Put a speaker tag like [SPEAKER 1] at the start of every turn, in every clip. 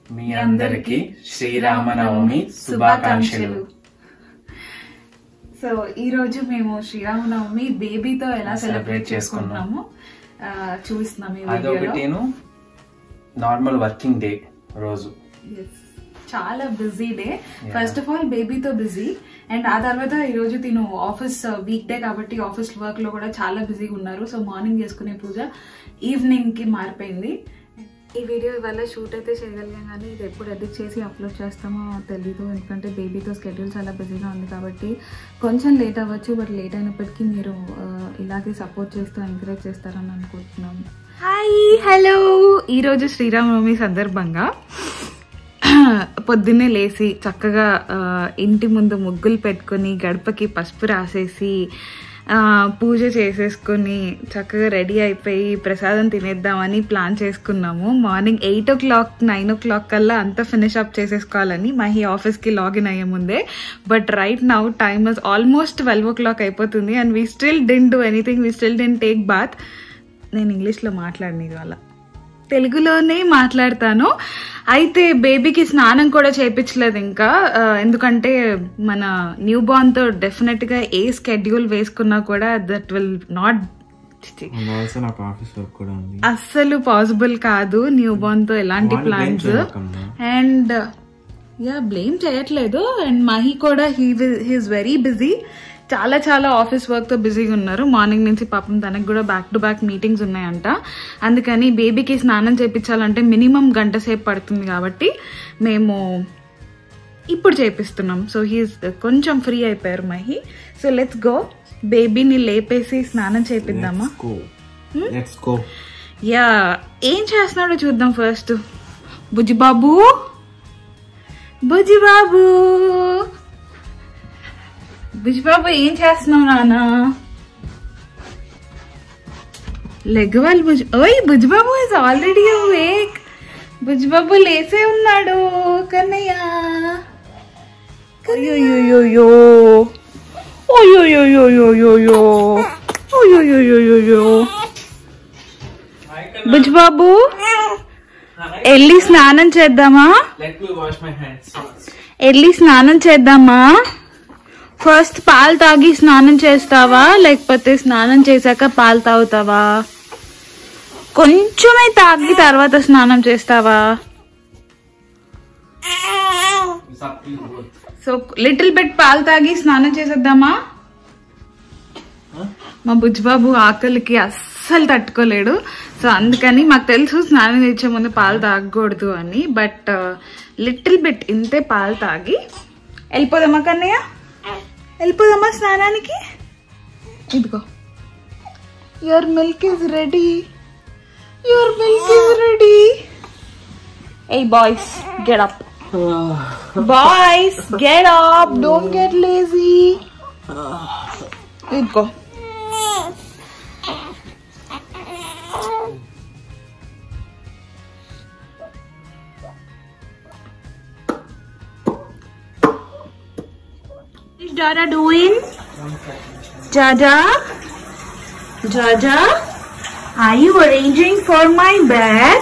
[SPEAKER 1] మీ అందరికి శ్రీరామనవమి శుభాకాంక్షలు
[SPEAKER 2] సో ఈ రోజు మేము శ్రీరామనవమి బేబీతో ఎలా
[SPEAKER 1] Celebrate
[SPEAKER 2] సెలబ్రేట్
[SPEAKER 1] చేసుకున్నాం.
[SPEAKER 2] చేసుకుంటున్నాము ఆ, చూపిస్తున్నాం ఈ వీడియోలో
[SPEAKER 1] అదొకటిను నార్మల్ వర్కింగ్ డే రోజు
[SPEAKER 2] Yes. చాలా busy day first of all బేబీతో బిజీ అండ్ ఆ తర్వాత ఈ రోజు తిను ఆఫీస్ వీక్ డే కాబట్టి ఆఫీస్ వర్క్ లో కూడా చాలా బిజీగా ఉన్నారు సో మార్నింగ్ చేసుకునే పూజ ఈవినింగ్ కి మారిపోయింది ఈ వీడియో ఇవాళ షూట్ అయితే చేయగలిగాం కానీ ఇది ఎప్పుడు ఎడిట్ చేసి అప్లోడ్ చేస్తామో తెలీదు ఎందుకంటే బేబీతో స్కెడ్యూల్ చాలా బిజీగా ఉంది కాబట్టి కొంచెం లేట్ అవ్వచ్చు బట్ లేట్ అయినప్పటికీ మీరు ఆ, ఇలాగే సపోర్ట్ చేస్తూ ఎంకరేజ్ చేస్తారని అనుకుంటున్నాం హాయ్ హలో ఈరోజు శ్రీరామనవమి సందర్భంగా పొద్దున్నే లేచి చక్కగా ఆ, ఇంటి ముందు ముగ్గులు పెట్టుకొని గడపకి పసుపు రాసేసి ఆ, పూజ చేసేసుకొని చక్కగా రెడీ అయిపోయి ప్రసాదం తినేద్దామని ప్లాన్ చేసుకున్నాము morning eight o'clock nine o'clock కల్లా అంతా ఫినిష్ అప్ చేసేసుకోవాలని మా ఈ ఆఫీస్కి లాగిన్ అయ్యే ముందే but right now time is almost twelve o'clock అయిపోతుంది and we still didn't do anything we still didn't take bath నేను ఇంగ్లీష్లో మాట్లాడిన ఇవాళ తెలుగులోనే మాట్లాడతాను అయితే బేబీకి స్నానం కూడా చేయించలేదు ఇంకా ఆ, ఎందుకంటే మన న్యూ తో డెఫినెట్ గా ఏ స్కెడ్యూల్ వేసుకున్నా కూడా దట్ విల్ నాట్
[SPEAKER 3] ఆల్సో నాకు ఆఫీస్ వర్క్ కూడా ఉంది
[SPEAKER 2] అస్సలు పాసిబుల్ కాదు న్యూ తో ఎలాంటి
[SPEAKER 3] వాళ్ళు blame
[SPEAKER 2] ప్లాన్స్
[SPEAKER 3] చేయకమ్మా.
[SPEAKER 2] అండ్ యా బ్లేమ్ చేయట్లేదు అండ్ మహి కూడా హీ హీస్ వెరీ బిజీ చాలా చాలా ఆఫీస్ వర్క్ తో బిజీగా ఉన్నారు మార్నింగ్ నుంచి పాపం తనకు కూడా బ్యాక్ టు బ్యాక్ మీటింగ్స్ ఉన్నాయంట అందుకని బేబీకి స్నానం చేయించాలంటే మినిమం గంట సేపు పడుతుంది కాబట్టి మేము ఇప్పుడు చేపిస్తున్నాం సో హీస్ కొంచెం ఫ్రీ అయిపోయారు మహి సో లెట్స్ గో బేబీని లేపేసి స్నానం చేపిద్దామా
[SPEAKER 3] Let's go. Let's go.
[SPEAKER 2] Yeah ఏం చేస్తున్నాడో చూద్దాం ఫస్ట్ బుజ్జిబాబు బుజ్జిబాబు బుజ్జిబాబు ఏం చేస్తున్నావు నాన్న లెగవాలి బుజ్ ఓయ్ Bujjibabu is already wake Bujjibabu లేసే ఉన్నాడు కన్నయ్య అయ్యోయోయోయో ఓయోయోయోయోయోయో ఓయోయోయోయోయో బుజ్జిబాబు వెళ్ళి స్నానం చేద్దామా
[SPEAKER 1] let me wash my hands
[SPEAKER 2] వెళ్ళి స్నానం చేద్దామా ఫస్ట్ పాలు తాగి స్నానం చేస్తావా లేకపోతే స్నానం చేశాక పాలు తాగుతావా కొంచెమే తాగి తర్వాత స్నానం చేస్తావా సో లిటిల్ బిట్ పాలు తాగి స్నానం చేసేద్దామా మా బుజ్జిబాబు ఆకలికి అస్సలు తట్టుకోలేడు సో అందుకని మాకు తెలుసు స్నానం చేసే ముందు పాలు తాగకూడదు అని బట్ లిటిల్ బిట్ ఇంతే పాలు తాగి వెళ్ళిపోదామా కన్నయ్య వెళ్ళిపోదామా స్నానానికి ఇదిగో your milk is ready your milk is ready hey boys get up boys get up don't get lazy ఇదిగో is Dada doing? Dada? Dada? Are you arranging for my bag?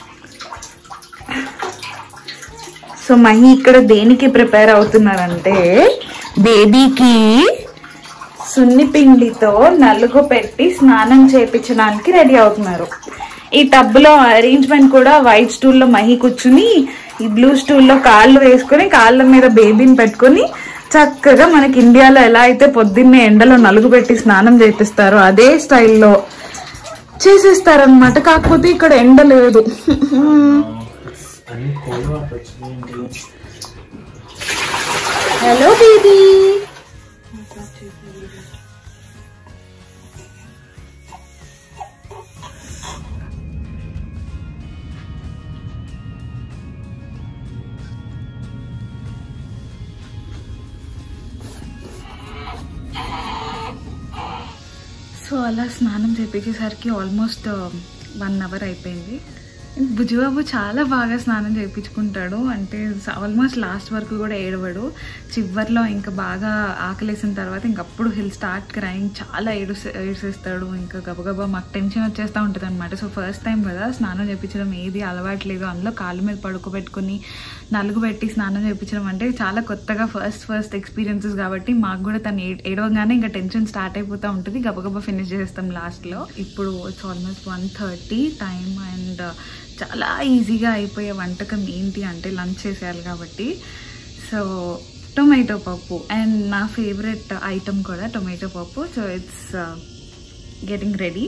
[SPEAKER 2] So Mahi ఇక్కడ దేనికి ప్రిపేర్ అవుతున్నారంటే బేబీకి సున్ని పిండితో నలుగు పెట్టి స్నానం చేపించడానికి ready అవుతున్నారు ఈ టబ్ లో అరేంజ్మెంట్ కూడా వైట్ స్టూల్ లో మహి కూర్చుని ఈ బ్లూ స్టూల్ లో కాళ్ళు వేసుకొని కాళ్ళ మీద బేబీని పెట్టుకొని చక్కగా మనకి ఇండియాలో ఎలా అయితే పొద్దున్నే ఎండలో నలుగు పెట్టి స్నానం చేపిస్తారో అదే స్టైల్లో చేసేస్తారనమాట కాకపోతే ఇక్కడ ఎండ లేదు
[SPEAKER 3] అన్ని కోల్డ్ వాటర్ వచ్చినాయండి
[SPEAKER 2] హలో బేబీ సో అలా స్నానం చేపించేసరికి ఆల్మోస్ట్ వన్ అవర్ అయిపోయింది బుజ్జిబాబు చాలా బాగా స్నానం చేయించుకుంటాడు అంటే ఆల్మోస్ట్ లాస్ట్ వరకు కూడా ఏడవడు చివరిలో ఇంకా బాగా ఆకలేసిన తర్వాత ఇంక అప్పుడు హిల్ స్టార్ట్ క్రైంగ్ చాలా ఏడు ఏడ్చేస్తాడు ఇంకా గబగబా మాకు టెన్షన్ వచ్చేస్తూ ఉంటుంది అనమాట సో ఫస్ట్ టైం కదా స్నానం చేయించడం ఏది అలవాట్లేదు అందులో కాళ్ళ మీద పడుకోబెట్టుకుని నలుగు పెట్టి స్నానం చేయించడం అంటే చాలా కొత్తగా ఫస్ట్ ఫస్ట్ ఎక్స్పీరియన్సెస్ కాబట్టి మాకు కూడా తను ఏ- ఏడవగానే ఇంకా టెన్షన్ స్టార్ట్ అయిపోతూ ఉంటుంది గబగబా ఫినిష్ చేస్తాం లాస్ట్లో ఇప్పుడు it's almost one thirty time and చాలా ఈజీగా అయిపోయే వంటకం ఏంటి అంటే లంచ్ చేసేయాలి కాబట్టి సో టొమాటో పప్పు అండ్ నా ఫేవరెట్ ఐటమ్ కూడా టొమాటో పప్పు సో ఇట్స్ గెటింగ్ రెడీ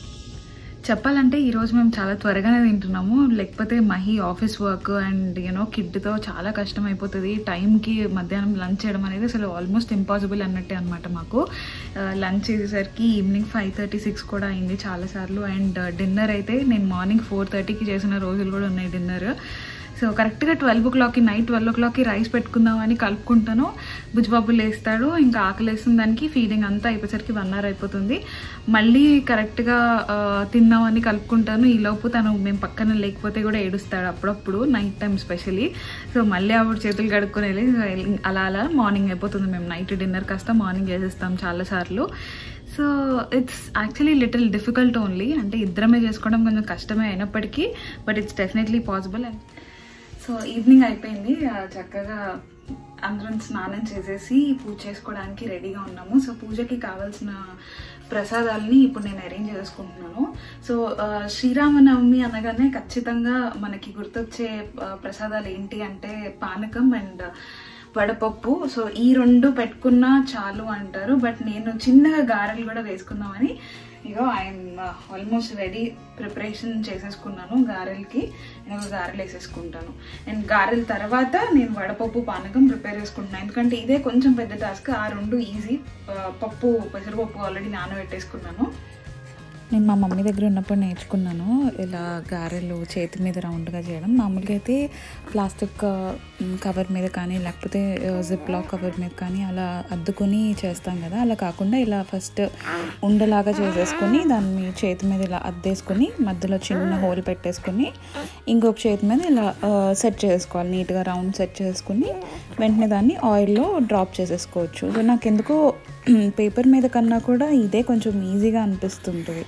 [SPEAKER 2] చెప్పాలంటే ఈరోజు మేము చాలా త్వరగానే తింటున్నాము లేకపోతే Mahi office work and you know కిడ్తో చాలా కష్టం అయిపోతుంది టైంకి మధ్యాహ్నం లంచ్ చేయడం అనేది అసలు ఆల్మోస్ట్ ఇంపాసిబుల్ అన్నట్టే అనమాట మాకు లంచ్ చేసేసరికి ఈవినింగ్ ఫైవ్ థర్టీ సిక్స్ కూడా అయింది చాలాసార్లు అండ్ డిన్నర్ అయితే నేను మార్నింగ్ ఫోర్ థర్టీకి చేసిన రోజులు కూడా ఉన్నాయి డిన్నర్ సో కరెక్ట్గా ట్వెల్వ్ ఓ క్లాక్కి నైట్ ట్వెల్వ్ ఓ క్లాక్కి రైస్ పెట్టుకుందామని కలుపుకుంటాను బుజ్జిబాబు లేస్తాడు ఇంకా ఆకలేసిన దానికి ఫీడింగ్ అంతా అయిపోయేసరికి వన్ అవర్ అయిపోతుంది మళ్ళీ కరెక్ట్గా ఆ, తిందామని కలుపుకుంటాను ఈ లోపు తను మేము పక్కన లేకపోతే కూడా ఏడుస్తాడు అప్పుడప్పుడు నైట్ టైం స్పెషలీ సో మళ్ళీ ఆవిడ చేతులు కడుక్కొని వెళ్ళి సో వెళ్ళి- అలా అలా మార్నింగ్ అయిపోతుంది మేము నైట్ డిన్నర్ కాస్త మార్నింగ్ చేసేస్తాం చాలాసార్లు so it's actually little difficult only అంటే ఇద్దరమే చేసుకోవడం కొంచెం కష్టమే అయినప్పటికీ but it's definitely possible and so evening అయిపోయింది ఆ, చక్కగా అందరం స్నానం చేసేసి పూజ చేసుకోవడానికి రెడీగా ఉన్నాము సో పూజకి కావాల్సిన ప్రసాదాలని ఇప్పుడు నేను అరేంజ్ చేసుకుంటున్నాను సో ఆ, శ్రీరామనవమి అనగానే ఖచ్చితంగా మనకి గుర్తొచ్చే ఆ, ప్రసాదాలు ఏంటి అంటే పానకం అండ్ వడపప్పు సో ఈ రెండు పెట్టుకున్నా చాలు అంటారు బట్ నేను చిన్నగా గారెలు కూడా వేసుకుందామని ఇగో ఐఎమ్ ఆల్మోస్ట్ రెడీ ప్రిపరేషన్ చేసేసుకున్నాను గారెలకి నేను ఒక గారెలు వేసేసుకుంటాను అండ్ గారెల తర్వాత నేను వడపప్పు పానకం ప్రిపేర్ చేసుకుంటున్నాను ఎందుకంటే ఇదే కొంచెం పెద్ద టాస్క్ ఆ రెండు ఈజీ పప్పు పెసరపప్పు ఆల్రెడీ నానబెట్టేసుకున్నాను నేను మా మమ్మీ దగ్గర ఉన్నప్పుడు నేర్చుకున్నాను ఇలా గారెలు చేతి మీద రౌండ్గా చేయడం మామూలుగా అయితే ప్లాస్టిక్ కవర్ మీద కానీ లేకపోతే జిప్ లాక్ కవర్ మీద కానీ అలా అద్దుకొని చేస్తాం కదా అలా కాకుండా ఇలా ఫస్ట్ ఉండలాగా చేసేసుకొని దాన్ని చేతి మీద ఇలా అద్దేసుకొని మధ్యలో చిన్న హోల్ పెట్టేసుకొని ఇంకొక చేతి మీద ఇలా సెట్ చేసుకోవాలి నీట్గా రౌండ్ సెట్ చేసుకుని వెంటనే దాన్ని ఆయిల్లో డ్రాప్ చేసేసుకోవచ్చు సో నాకు ఎందుకో పేపర్ మీద కన్నా కూడా ఇదే కొంచెం ఈజీగా అనిపిస్తుంటుంది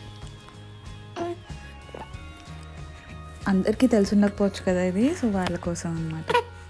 [SPEAKER 2] అందరికీ తెలిసి ఉండకపోవచ్చు కదా ఇది సో వాళ్ళ కోసం అన్నమాట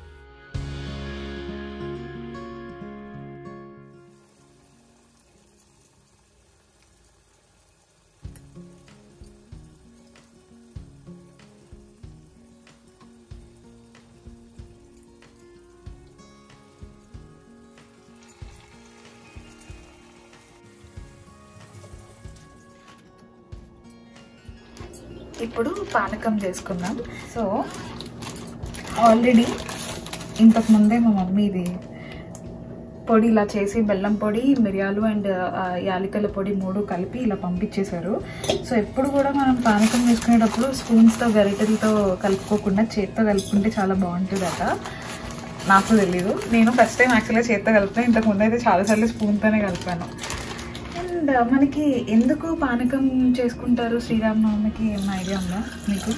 [SPEAKER 2] ఇప్పుడు పానకం చేసుకుందాం సో ఆల్రెడీ ఇంతకు ముందే మా మమ్మీ ఇది పొడి ఇలా చేసి బెల్లం పొడి మిరియాలు అండ్ యాలకల పొడి మూడు కలిపి ఇలా పంపించేశారు సో ఎప్పుడు కూడా మనం పానకం చేసుకునేటప్పుడు స్పూన్స్తో గరిటెలతో కలుపుకోకుండా చేత్తో కలుపుకుంటే చాలా బాగుంటుందట నాకు తెలీదు నేను ఫస్ట్ టైం యాక్చువల్గా చేత్తో కలిపాను ఇంతకు ముందు అయితే చాలాసార్లు స్పూన్తోనే కలిపాను అండ్ మనకి ఎందుకు పానకం చేసుకుంటారు శ్రీరామనవమికి ఏమైనా ఐడియా ఉందా మీకు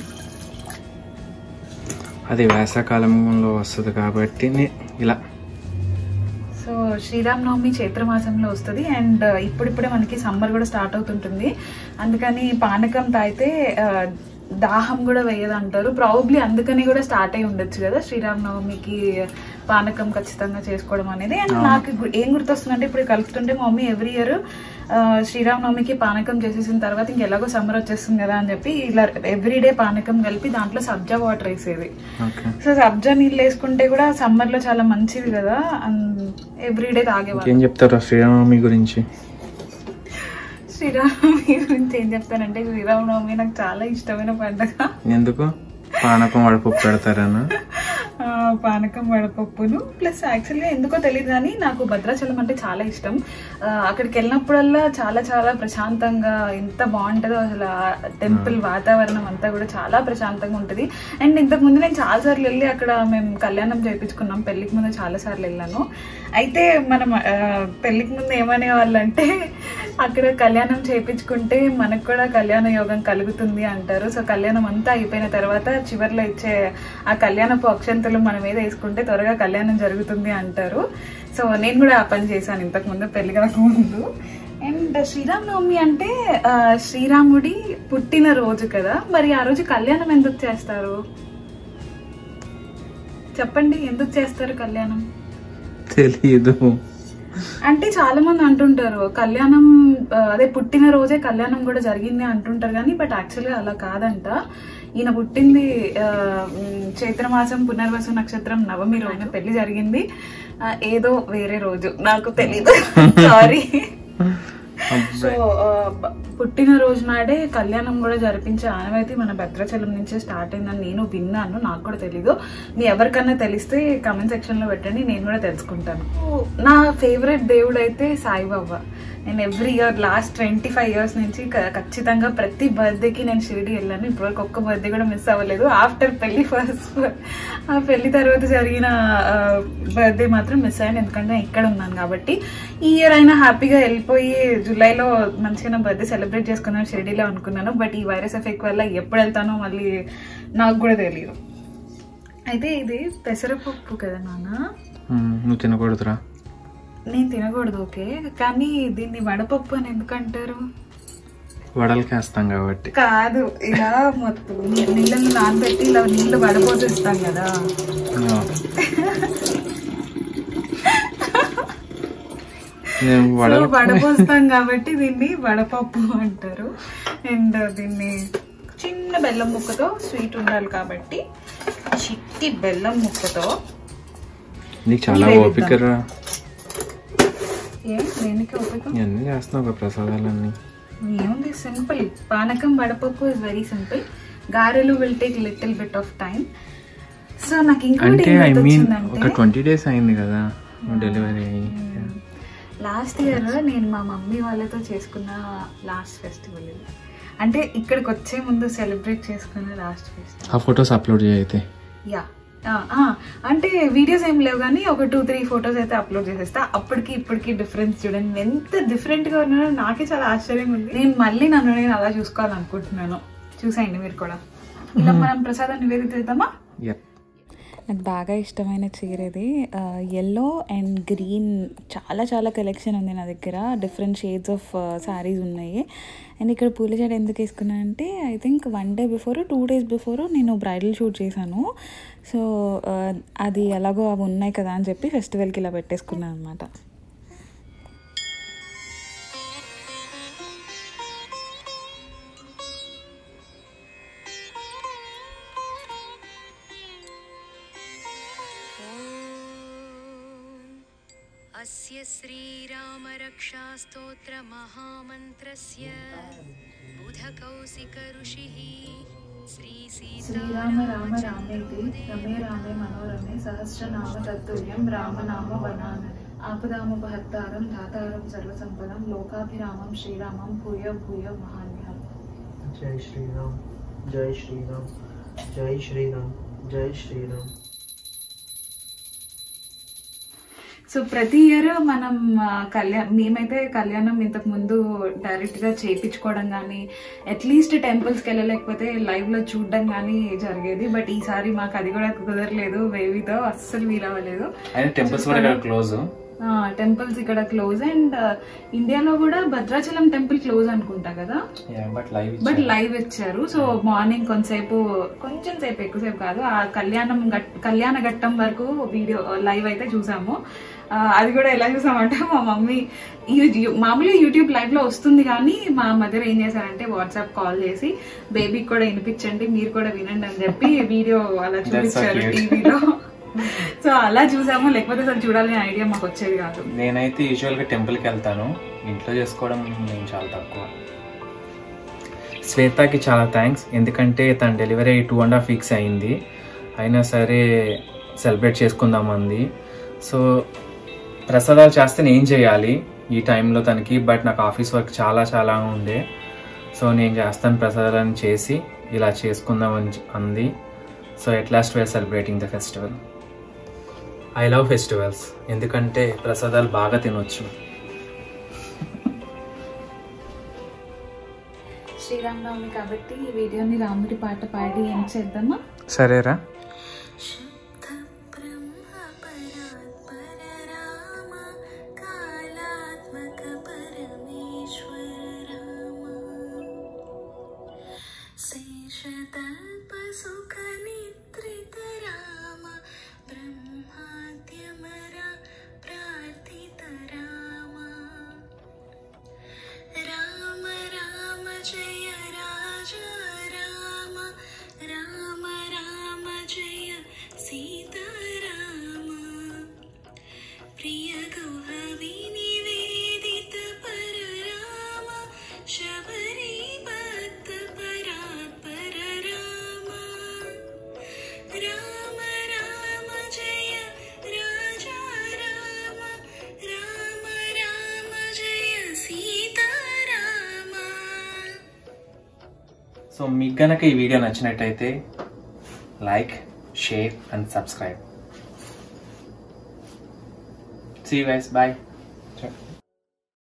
[SPEAKER 3] అది వేసవకాలంలో వస్తుంది కాబట్టి నే- ఇలా
[SPEAKER 2] సో శ్రీరామనవమి చైత్రమాసంలో వస్తుంది అండ్ ఇప్పుడిప్పుడే మనకి సమ్మర్ కూడా స్టార్ట్ అవుతుంటుంది అందుకని పానకం తాగితే ఆ, దాహం కూడా వేయదు అంటారు ప్రాబబ్లీ అందుకని కూడా స్టార్ట్ అయి ఉండొచ్చు కదా శ్రీరామనవమికి పానకం ఖచ్చితంగా చేసుకోవడం అనేది అండ్ నాకు గు- ఏం గుర్తొస్తుందంటే ఇప్పుడు కలుపుతుంటే మా మమ్మీ ఎవ్రీ ఇయర్ శ్రీరామనవమికి పానకం చేసేసిన తర్వాత ఇంకెలాగో సమ్మర్ వచ్చేస్తుంది కదా అని చెప్పి ఇలా ఎవ్రీడే పానకం కలిపి దాంట్లో సబ్జా వాటర్ వేసేది
[SPEAKER 3] ఓకే
[SPEAKER 2] సో సబ్జా నీళ్ళు వేసుకుంటే కూడా సమ్మర్ లో చాలా మంచిది కదా ఎవ్రీడే తాగేవాళ్ళు
[SPEAKER 3] ఏం చెప్తారు శ్రీరామనవమి గురించి
[SPEAKER 2] శ్రీరామనవమి గురించి ఏం చెప్తానంటే శ్రీరామనవమి నాకు చాలా ఇష్టమైన పండుగ
[SPEAKER 3] ఎందుకు పానకం వడపప్పు పెడతారనా
[SPEAKER 2] ఆ, పానకం వడపప్పును ప్లస్ యాక్చువల్గా ఎందుకో తెలియదు కానీ నాకు భద్రాచలం అంటే చాలా ఇష్టం ఆ, అక్కడికి వెళ్ళినప్పుడల్లా చాలా చాలా ప్రశాంతంగా ఎంత బాగుంటుందో అసలు టెంపుల్ వాతావరణం అంతా కూడా చాలా ప్రశాంతంగా ఉంటుంది అండ్ ఇంతకు ముందు నేను చాలా సార్లు వెళ్ళి అక్కడ మేము కళ్యాణం చేయించుకున్నాం పెళ్లికి ముందు చాలా సార్లు వెళ్ళాను అయితే మనం ఆ, పెళ్లికి ముందు ఏమనే వాళ్ళంటే అక్కడ కళ్యాణం చేయించుకుంటే మనకు కూడా కళ్యాణ యోగం కలుగుతుంది అంటారు సో కళ్యాణం అంతా అయిపోయిన తర్వాత చివర్లో ఇచ్చే ఆ కళ్యాణపు అక్షంతలు మన మీద వేసుకుంటే త్వరగా కళ్యాణం జరుగుతుంది అంటారు సో నేను కూడా ఆ పని చేశాను ఇంతకు ముందు పెళ్లి కాక ముందు అండ్ శ్రీరామనవమి అంటే ఆ, శ్రీరాముడి పుట్టిన రోజు కదా మరి ఆ రోజు కళ్యాణం ఎందుకు చేస్తారు చెప్పండి ఎందుకు చేస్తారు కళ్యాణం
[SPEAKER 3] తెలీదు
[SPEAKER 2] అంటే చాలా మంది అంటుంటారు కళ్యాణం ఆ, అదే పుట్టిన రోజే కళ్యాణం కూడా జరిగింది అంటుంటారు కానీ బట్ యాక్చువల్గా అలా కాదంట ఈయన పుట్టింది ఆ, ఉమ్, చైత్రమాసం పునర్వసు నక్షత్రం నవమి రోజున పెళ్లి జరిగింది ఆ, ఏదో వేరే రోజు నాకు తెలీదు సారీ సో ఆ, బ- పుట్టిన రోజు నాడే కళ్యాణం కూడా జరిపించే ఆనవాయితీ మన భద్రాచలం నుంచే స్టార్ట్ అయిందని నేను విన్నాను నాకు కూడా తెలీదు మీ ఎవరికన్నా తెలిస్తే కమెంట్ సెక్షన్ లో పెట్టండి నేను కూడా తెలుసుకుంటాను నా ఫేవరెట్ దేవుడు అయితే సాయిబాబా నేను every year last twenty five years నుంచి క- ఖచ్చితంగా ప్రతి బర్త్డేకి నేను షిరిడి వెళ్ళాను ఇప్పటివరకు ఒక్క బర్త్డే కూడా మిస్ అవ్వలేదు ఆఫ్టర్ పెళ్లి ఫస్ట్ ఆ పెళ్లి తర్వాత జరిగిన బర్త్డే మాత్రం మిస్ అయ్యాను ఎందుకంటే నేను ఇక్కడ ఉన్నాను కాబట్టి ఈ ఇయర్ అయినా హ్యాపీగా వెళ్ళిపోయి జూలైలో మంచిగా నా బర్త్డే సెలబ్రేట్ చేసుకున్నాను షిరిడీలో అనుకున్నాను బట్ ఈ వైరస్ ఎఫెక్ట్ వల్ల ఎప్పుడు వెళ్తానో మళ్ళీ నాకు కూడా తెలియదు అయితే ఇది పెసరపప్పు కదా నాన్న
[SPEAKER 3] ఉమ్, నువ్వు తినకూడదురా
[SPEAKER 2] నేను తినకూడదు ఓకే కానీ దీన్ని వడపప్పు అని ఎందుకు అంటారు
[SPEAKER 3] వడలకి వేస్తాం కాబట్టి
[SPEAKER 2] కాదు ఇలా మొత్తం నీళ్ళని నానబెట్టి ఇలా నీళ్ళు వడపోసేస్తాం కదా
[SPEAKER 3] ఆ. నేను
[SPEAKER 2] సో
[SPEAKER 3] వడలు
[SPEAKER 2] వడపోస్తాం కాబట్టి దీన్ని వడపప్పు అంటారు అండ్ దీన్ని చిన్న బెల్లం ముక్కతో స్వీట్ ఉండాలి కాబట్టి చిట్టి బెల్లం ముక్కతో
[SPEAKER 3] నీకు చాలా
[SPEAKER 2] వేడిద్దాం.
[SPEAKER 3] ఓపిక రా
[SPEAKER 2] ఏ దేనికి ఉపయోగం
[SPEAKER 3] ఇవన్నీ చేస్తున్నావు ఒక ప్రసాదాలన్నీ
[SPEAKER 2] ఏముంది సింపుల్ పానకం వడపప్పు ఇస్ వెరీ సింపుల్ గారెలు will take little bit of time so నాకు ఇంకోటి
[SPEAKER 3] అంటే ఐ మీన్ ఒక
[SPEAKER 2] వచ్చిందంటే
[SPEAKER 3] ట్వంటీ డేస్ అయింది కదా డెలివరీ అయ్యి
[SPEAKER 2] లాస్ట్ ఇయర్ నేను మా మమ్మీ వాళ్ళతో చేసుకున్న లాస్ట్ ఫెస్టివల్ ఇది అంటే ఇక్కడికి వచ్చే ముందు సెలబ్రేట్ చేసుకున్న లాస్ట్ ఫెస్టివల్
[SPEAKER 3] ఆ ఫొటోస్ అప్లోడ్ చేయైతే
[SPEAKER 2] యా అంటే వీడియోస్ ఏం లేవు కానీ ఒక టూ త్రీ ఫొటోస్ అయితే అప్లోడ్ చేసేస్తా అప్పటికి ఇప్పటికి డిఫరెన్స్ చూడండి ఎంత డిఫరెంట్ గా ఉన్నానో నాకే చాలా ఆశ్చర్యంగా ఉంది నేను మళ్ళీ నన్ను నేను అలా చూసుకోవాలనుకుంటున్నాను చూసేయండి మీరు కూడా ఇలా మనం ప్రసాదం నివేదిద్దామా
[SPEAKER 3] యప్
[SPEAKER 2] నాకు బాగా ఇష్టమైన చీర ఇది ఎల్లో అండ్ గ్రీన్ చాలా చాలా కలెక్షన్ ఉంది నా దగ్గర డిఫరెంట్ షేడ్స్ ఆఫ్ శారీస్ ఉన్నాయి అండ్ ఇక్కడ పూల జడ ఎందుకు వేసుకున్నానంటే I think one day before two days before నేను బ్రైడల్ షూట్ చేశాను సో అది ఎలాగో అవి ఉన్నాయి కదా అని చెప్పి ఫెస్టివల్కి ఇలా పెట్టేసుకున్నాను అనమాట
[SPEAKER 4] अस्य श्रीरामरक्षास्तोत्रमहामन्त्रस्य बुधकौशिकऋषिः
[SPEAKER 2] శ్రీరామ రామ రామేతి రమే రామే మనోరమే సహస్రనామ తత్తుల్యం రామనామ వనాన ఆపదాముపహత్తారం దాతారం సర్వసంపదం లోకాభిరామం శ్రీరామం భూయ భూయ మహాన్యం
[SPEAKER 5] जय श्री राम जय श्री राम जय श्री राम जय श्री राम
[SPEAKER 2] సో ప్రతి ఇయర్ మనం కళ్యాణ్ మేమైతే కళ్యాణం ఇంతకు ముందు డైరెక్ట్ గా చేయించుకోవడం కానీ అట్లీస్ట్ టెంపుల్స్కి వెళ్ళలేకపోతే లైవ్ లో చూడడం కానీ జరిగేది బట్ ఈసారి మాకు అది కూడా కుదరలేదు బేబీతో అస్సలు వీలవ్వలేదు
[SPEAKER 1] అయినా టెంపుల్స్ కూడా ఇక్కడ క్లోజ్
[SPEAKER 2] టెంపుల్స్ ఇక్కడ క్లోజ్ అండ్ ఇండియాలో కూడా భద్రాచలం టెంపుల్ క్లోజ్ అనుకుంటా కదా
[SPEAKER 1] బట్ లైవ్
[SPEAKER 2] బట్ లైవ్ ఇచ్చారు సో మార్నింగ్ కొంతసేపు కొంచెం సేపు ఎక్కువసేపు కాదు ఆ కళ్యాణం గట్- కళ్యాణ ఘట్టం వరకు వీడియో లైవ్ అయితే చూసాము ఆ, అది కూడా ఎలా చూసామంటే మా మమ్మీ యూ- యూ- మామూలుగా యూట్యూబ్ లైవ్ లో వస్తుంది కానీ మా మదర్ ఏం చేశారంటే వాట్సాప్ కాల్ చేసి బేబీకి కూడా వినిపించండి మీరు కూడా వినండి అని చెప్పి వీడియో అలా చూపించారు
[SPEAKER 1] cute.
[SPEAKER 2] టీవీలో సో అలా చూసాము లేకపోతే అసలు చూడాలనే ఐడియా మాకు వచ్చేది కాదు
[SPEAKER 1] నేనైతే యూజువల్ గా టెంపుల్ కి వెళ్తాను ఇంట్లో చేసుకోవడం నేను చాలా తక్కువ శ్వేతకి చాలా థ్యాంక్స్ ఎందుకంటే తన delivery two and half weeks అయింది అయినా సరే సెలబ్రేట్ చేసుకుందాం అంది సో ప్రసాదాలు చేస్తే నేను చేయాలి ఈ టైంలో తనకి బట్ నాకు ఆఫీస్ వర్క్ చాలా చాలా ఉండే సో నేను చేస్తాను ప్రసాదాలను చేసి ఇలా చేసుకుందాం అని అంది so at last we're celebrating the festival I love festivals ఎందుకంటే ప్రసాదాలు బాగా తినొచ్చు
[SPEAKER 2] శ్రీరామనవమి కాబట్టి ఈ వీడియోని రాముడి పాట పాడి ఏం చేద్దామా
[SPEAKER 3] సరేరా
[SPEAKER 4] राम कालात्मक परमेश्वर राम शेषतल्पसुखनिद्रित राम ब्रह्माद्यमरा प्रार्थित राम राम राम जय राजा राम राम राम जय सीता राम प्रिय निवेदित पर राम शबरी भक्त परात्पर राम राम राम जय राजा राम राम राम जय सीता राम
[SPEAKER 1] సో మీకు గనక ఈ వీడియో నచ్చినట్టయితే like share and subscribe see guys bye